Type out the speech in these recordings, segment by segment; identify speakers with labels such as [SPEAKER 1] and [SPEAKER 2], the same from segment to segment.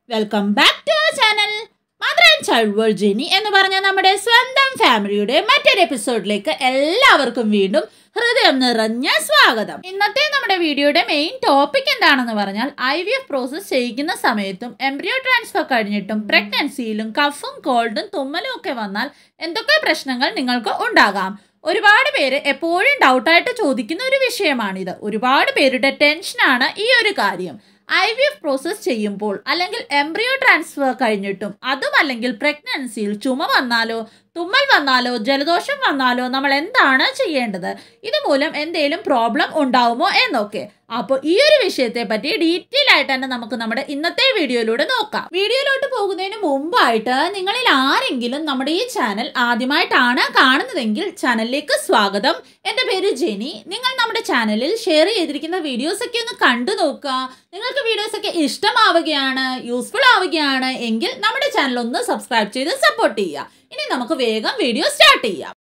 [SPEAKER 1] welcome back to our channel mother and child world Jenny എന്ന് പറഞ്ഞ നമ്മുടെ സ്വന്തം ഫാമിലിയുടെ മറ്റൊരു എപ്പിസോഡിലേക്ക് എല്ലാവർക്കും വീണ്ടും ഹൃദയം നിറഞ്ഞ സ്വാഗതം ഇന്നത്തെ നമ്മുടെ വീഡിയോയുടെ മെയിൻ ടോപ്പിക് എന്താണെന്ന് പറഞ്ഞാൽ ഐ വി എഫ് പ്രോസസ് ചെയ്യിക്കുന്ന സമയത്തും എംബ്രിയോ ട്രാൻസ്ഫർ കഴിഞ്ഞിട്ടും പ്രഗ്നൻസിയിലും കഫും കോൾഡും തുമ്മലും ഒക്കെ വന്നാൽ എന്തൊക്കെ പ്രശ്നങ്ങൾ നിങ്ങൾക്ക് ഉണ്ടാകാം ഒരുപാട് പേര് എപ്പോഴും ഡൗട്ടായിട്ട് ചോദിക്കുന്ന ഒരു വിഷയമാണിത് ഒരുപാട് പേരുടെ ടെൻഷനാണ് ഈ ഒരു കാര്യം ഐ വി എഫ് പ്രോസസ് ചെയ്യുമ്പോൾ അല്ലെങ്കിൽ എംബ്രിയോ ട്രാൻസ്ഫർ കഴിഞ്ഞിട്ടും അതും അല്ലെങ്കിൽ പ്രഗ്നൻസിയിൽ ചുമ വന്നാലോ തുമ്മൽ വന്നാലോ ജലദോഷം വന്നാലോ നമ്മൾ എന്താണ് ചെയ്യേണ്ടത് ഇതുമൂലം എന്തെങ്കിലും പ്രോബ്ലം ഉണ്ടാവുമോ എന്നൊക്കെ അപ്പോൾ ഈ ഒരു വിഷയത്തെ പറ്റി ഡീറ്റെയിൽ ആയിട്ട് തന്നെ നമുക്ക് നമ്മുടെ ഇന്നത്തെ വീഡിയോയിലൂടെ നോക്കാം വീഡിയോയിലോട്ട് പോകുന്നതിന് മുമ്പായിട്ട് നിങ്ങളിൽ ആരെങ്കിലും നമ്മുടെ ഈ ചാനൽ ആദ്യമായിട്ടാണ് കാണുന്നതെങ്കിൽ ചാനലിലേക്ക് സ്വാഗതം എൻ്റെ പേര് ജെനി നിങ്ങൾ നമ്മുടെ ചാനലിൽ ഷെയർ ചെയ്തിരിക്കുന്ന വീഡിയോസ് ഒക്കെ ഒന്ന് കണ്ടു നോക്കുക നിങ്ങൾക്ക് വീഡിയോസ് ഒക്കെ ഇഷ്ടമാവുകയാണ് യൂസ്ഫുൾ ആവുകയാണ് എങ്കിൽ നമ്മുടെ ചാനൽ ഒന്ന് സബ്സ്ക്രൈബ് ചെയ്ത് സപ്പോർട്ട് ചെയ്യുക ഇനി നമുക്ക് വേഗം വീഡിയോ സ്റ്റാർട്ട് ചെയ്യാം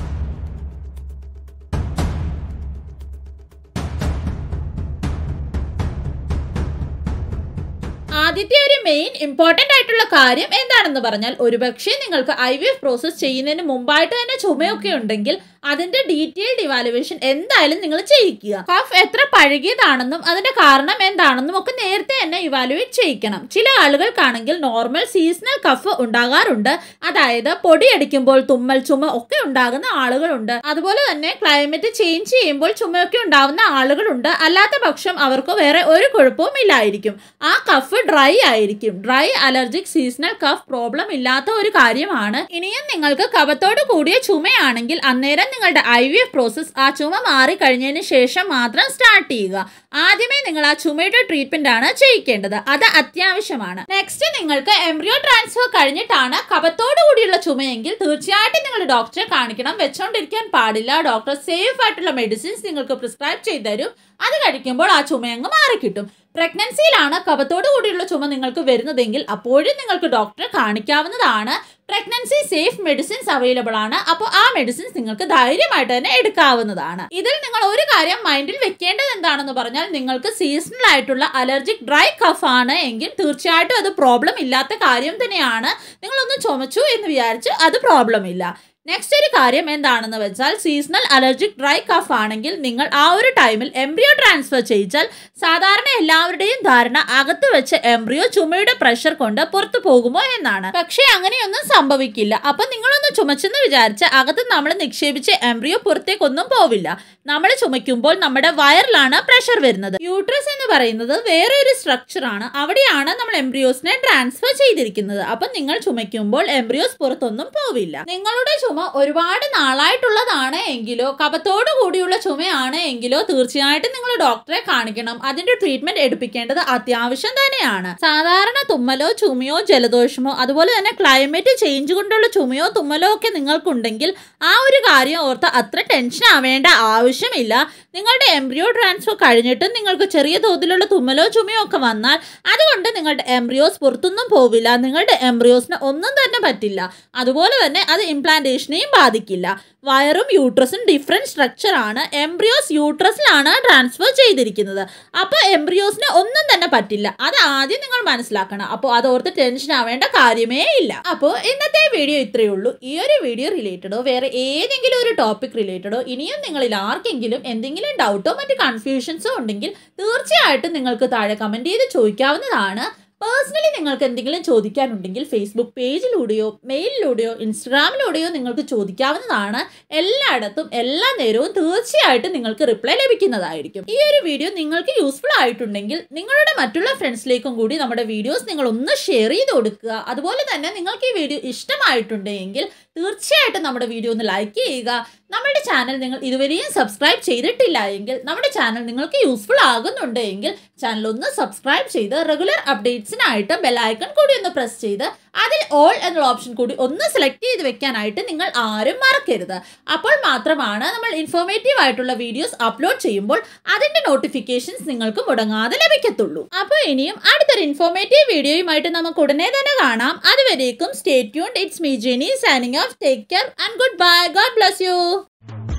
[SPEAKER 1] ആദ്യത്തെ ഒരു മെയിൻ ഇമ്പോർട്ടൻ്റ് ആയിട്ടുള്ള കാര്യം എന്താണെന്ന് പറഞ്ഞാൽ ഒരുപക്ഷെ നിങ്ങൾക്ക് ഐ വി എഫ് പ്രോസസ് ചെയ്യുന്നതിന് മുമ്പായിട്ട് തന്നെ ചുമയൊക്കെ ഉണ്ടെങ്കിൽ അതിന്റെ ഡീറ്റെയിൽഡ് ഇവാലുവേഷൻ എന്തായാലും നിങ്ങൾ ചെയ്യിക്കുക കഫ് എത്ര പഴകിയതാണെന്നും അതിന്റെ കാരണം എന്താണെന്നും ഒക്കെ നേരത്തെ തന്നെ ഇവാലുവേറ്റ് ചെയ്യിക്കണം ചില ആളുകൾക്കാണെങ്കിൽ നോർമൽ സീസണൽ കഫ് ഉണ്ടാകാറുണ്ട് അതായത് പൊടിയടിക്കുമ്പോൾ തുമ്മൽ ചുമ ഒക്കെ ഉണ്ടാകുന്ന ആളുകളുണ്ട് അതുപോലെ തന്നെ ക്ലൈമറ്റ് ചേഞ്ച് ചെയ്യുമ്പോൾ ചുമയൊക്കെ ഉണ്ടാവുന്ന ആളുകളുണ്ട് അല്ലാത്ത പക്ഷം അവർക്ക് വേറെ ഒരു കുഴപ്പവും ഇല്ലായിരിക്കും ആ കഫ് ഡ്രൈ ആയിരിക്കും dry allergic seasonal cough problem ഇല്ലാത്ത ഒരു കാര്യമാണ് ഇനിയും നിങ്ങൾക്ക് കഫത്തോട് കൂടിയ ചുമയാണെങ്കിൽ അന്നേരം നിങ്ങളുടെ ഐ വി എഫ് പ്രോസസ് ആ ചുമ മാറി കഴിഞ്ഞതിന് ശേഷം മാത്രം സ്റ്റാർട്ട് ചെയ്യുക ആദ്യമേ നിങ്ങൾ ആ ചുമയുടെ ട്രീറ്റ്മെന്റ് ആണ് ചെയ്യിക്കേണ്ടത് അത് അത്യാവശ്യമാണ് നെക്സ്റ്റ് നിങ്ങൾക്ക് എംബ്രിയോ ട്രാൻസ്ഫർ കഴിഞ്ഞിട്ടാണ് കഫത്തോട് കൂടിയുള്ള ചുമയെങ്കിൽ തീർച്ചയായിട്ടും നിങ്ങൾ ഡോക്ടറെ കാണിക്കണം വെച്ചോണ്ടിരിക്കാൻ പാടില്ല ഡോക്ടർ സേഫ് ആയിട്ടുള്ള മെഡിസിൻസ് നിങ്ങൾക്ക് പ്രിസ്ക്രൈബ് ചെയ്തു തരും അത് കഴിക്കുമ്പോൾ ആ ചുമയങ്ങ് മാറിക്കിട്ടും പ്രഗ്നൻസിയിലാണ് കഫത്തോട് കൂടിയുള്ള ചുമ നിങ്ങൾക്ക് വരുന്നതെങ്കിൽ അപ്പോഴും നിങ്ങൾക്ക് ഡോക്ടറെ കാണിക്കാവുന്നതാണ് പ്രഗ്നൻസി സേഫ് മെഡിസിൻസ് അവൈലബിൾ ആണ് അപ്പോൾ ആ മെഡിസിൻസ് നിങ്ങൾക്ക് ധൈര്യമായിട്ട് തന്നെ എടുക്കാവുന്നതാണ് ഇതിൽ നിങ്ങൾ ഒരു കാര്യം മൈൻഡിൽ വെക്കേണ്ടത് എന്താണെന്ന് പറഞ്ഞാൽ നിങ്ങൾക്ക് സീസണൽ ആയിട്ടുള്ള അലർജിക് ഡ്രൈ കഫ് ആണ് എങ്കിൽ തീർച്ചയായിട്ടും അത് പ്രോബ്ലം ഇല്ലാത്ത കാര്യം തന്നെയാണ് നിങ്ങളൊന്ന് ചുമച്ചു എന്ന് വിചാരിച്ച് അത് പ്രോബ്ലം ഇല്ല നെക്സ്റ്റ് ഒരു കാര്യം എന്താണെന്ന് വെച്ചാൽ സീസണൽ അലർജിക് ഡ്രൈ കഫ് ആണെങ്കിൽ നിങ്ങൾ ആ ഒരു ടൈമിൽ എംബ്രിയോ ട്രാൻസ്ഫർ ചെയ്യിച്ചാൽ സാധാരണ എല്ലാവരുടെയും ധാരണ അകത്ത് വെച്ച് എംബ്രിയോ ചുമയുടെ പ്രഷർ കൊണ്ട് പുറത്തു പോകുമോ എന്നാണ് പക്ഷേ അങ്ങനെയൊന്നും സംഭവിക്കില്ല അപ്പൊ നിങ്ങളൊന്ന് ചുമച്ചെന്ന് വിചാരിച്ച് അകത്ത് നമ്മൾ നിക്ഷേപിച്ച എംബ്രിയോ പുറത്തേക്കൊന്നും പോവില്ല നമ്മൾ ചുമയ്ക്കുമ്പോൾ നമ്മുടെ വയറിലാണ് പ്രഷർ വരുന്നത് യൂട്രസ് എന്ന് പറയുന്നത് വേറെ ഒരു സ്ട്രക്ചർ ആണ് അവിടെയാണ് നമ്മൾ എംബ്രിയോസിനെ ട്രാൻസ്ഫർ ചെയ്തിരിക്കുന്നത് അപ്പൊ നിങ്ങൾ ചുമയ്ക്കുമ്പോൾ എംബ്രിയോസ് പുറത്തൊന്നും പോവില്ല നിങ്ങളുടെ ചുമ ഒരുപാട് നാളായിട്ടുള്ളതാണ് എങ്കിലോ കപത്തോടു കൂടിയുള്ള ചുമയാണ് എങ്കിലോ തീർച്ചയായിട്ടും നിങ്ങൾ ഡോക്ടറെ കാണിക്കണം അതിന്റെ ട്രീറ്റ്മെന്റ് എടുപ്പിക്കേണ്ടത് അത്യാവശ്യം തന്നെയാണ് സാധാരണ തുമ്മലോ ചുമയോ ജലദോഷമോ അതുപോലെ തന്നെ ക്ലൈമറ്റ് ചേഞ്ച് കൊണ്ടുള്ള ചുമയോ തുമ്മലോ ഒക്കെ നിങ്ങൾക്കുണ്ടെങ്കിൽ ആ ഒരു കാര്യം ഓർത്ത് അത്ര ടെൻഷൻ ആവേണ്ട ആവശ്യമില്ല നിങ്ങളുടെ എംബ്രിയോ ട്രാൻസ്ഫർ കഴിഞ്ഞിട്ടും നിങ്ങൾക്ക് ചെറിയ തോതിലുള്ള തുമ്മലോ ചുമയോ ഒക്കെ വന്നാൽ അതുകൊണ്ട് നിങ്ങളുടെ എംബ്രിയോസ് പുറത്തൊന്നും പോവില്ല നിങ്ങളുടെ എംബ്രിയോസിന് ഒന്നും തന്നെ പറ്റില്ല അതുപോലെ തന്നെ അത് ഇംപ്ലാന്റേഷനെയും ബാധിക്കില്ല വയറും യൂട്രസും ഡിഫറെൻറ്റ് സ്ട്രക്ചർ ആണ് എംബ്രിയോസ് യൂട്രസിലാണ് ട്രാൻസ്ഫർ ചെയ്തിരിക്കുന്നത് അപ്പോൾ എംബ്രിയോസിന് ഒന്നും തന്നെ പറ്റില്ല അത് ആദ്യം നിങ്ങൾ മനസ്സിലാക്കണം അപ്പോൾ അതോർത്ത് ടെൻഷൻ ആവേണ്ട കാര്യമേ ഇല്ല അപ്പോൾ ഇന്നത്തെ വീഡിയോ ഇത്രയേ ഉള്ളൂ ഈ ഒരു വീഡിയോ റിലേറ്റഡോ വേറെ ഏതെങ്കിലും ഒരു ടോപ്പിക് റിലേറ്റഡോ ഇനിയും നിങ്ങളിൽ ആർക്കെങ്കിലും എന്തെങ്കിലും ഡൗട്ടോ മറ്റ് കൺഫ്യൂഷൻസോ ഉണ്ടെങ്കിൽ തീർച്ചയായിട്ടും നിങ്ങൾക്ക് താഴെ കമൻറ്റ് ചെയ്ത് ചോദിക്കാവുന്നതാണ് പേഴ്സണലി നിങ്ങൾക്ക് എന്തെങ്കിലും ചോദിക്കാനുണ്ടെങ്കിൽ ഫേസ്ബുക്ക് പേജിലൂടെയോ മെയിലിലൂടെയോ ഇൻസ്റ്റഗ്രാമിലൂടെയോ നിങ്ങൾക്ക് ചോദിക്കാവുന്നതാണ് എല്ലായിടത്തും എല്ലാ നേരവും തീർച്ചയായിട്ടും നിങ്ങൾക്ക് റിപ്ലൈ ലഭിക്കുന്നതായിരിക്കും ഈ ഒരു വീഡിയോ നിങ്ങൾക്ക് യൂസ്ഫുൾ ആയിട്ടുണ്ടെങ്കിൽ നിങ്ങളുടെ മറ്റുള്ള ഫ്രണ്ട്സിലേക്കും കൂടി നമ്മുടെ വീഡിയോസ് നിങ്ങൾ ഒന്ന് ഷെയർ ചെയ്ത് കൊടുക്കുക അതുപോലെ തന്നെ നിങ്ങൾക്ക് ഈ വീഡിയോ ഇഷ്ടമായിട്ടുണ്ടെങ്കിൽ തീർച്ചയായിട്ടും നമ്മുടെ വീഡിയോ ഒന്ന് ലൈക്ക് ചെയ്യുക നമ്മുടെ ചാനൽ നിങ്ങൾ ഇതുവരെയും സബ്സ്ക്രൈബ് ചെയ്തിട്ടില്ല എങ്കിൽ നമ്മുടെ ചാനൽ നിങ്ങൾക്ക് യൂസ്ഫുൾ ആകുന്നുണ്ട് എങ്കിൽ ചാനൽ ഒന്ന് സബ്സ്ക്രൈബ് ചെയ്ത് റെഗുലർ അപ്ഡേറ്റ്സിനായിട്ട് ബെല്ലൈക്കൺ കൂടി ഒന്ന് പ്രസ് ചെയ്ത് അതിൽ ഓൾ എന്നുള്ള ഓപ്ഷൻ കൂടി ഒന്ന് സെലക്ട് ചെയ്ത് വെക്കാനായിട്ട് നിങ്ങൾ ആരും മറക്കരുത് അപ്പോൾ മാത്രമാണ് നമ്മൾ ഇൻഫോർമേറ്റീവ് ആയിട്ടുള്ള വീഡിയോസ് അപ്ലോഡ് ചെയ്യുമ്പോൾ അതിന്റെ നോട്ടിഫിക്കേഷൻസ് നിങ്ങൾക്ക് മുടങ്ങാതെ ലഭിക്കത്തുള്ളൂ അപ്പോൾ ഇനിയും അടുത്തൊരു ഇൻഫോർമേറ്റീവ് വീഡിയോയുമായിട്ട് നമുക്ക് ഉടനെ തന്നെ കാണാം അതുവരേക്കും stay tune it's me Jenny signing off take care and good bye God bless U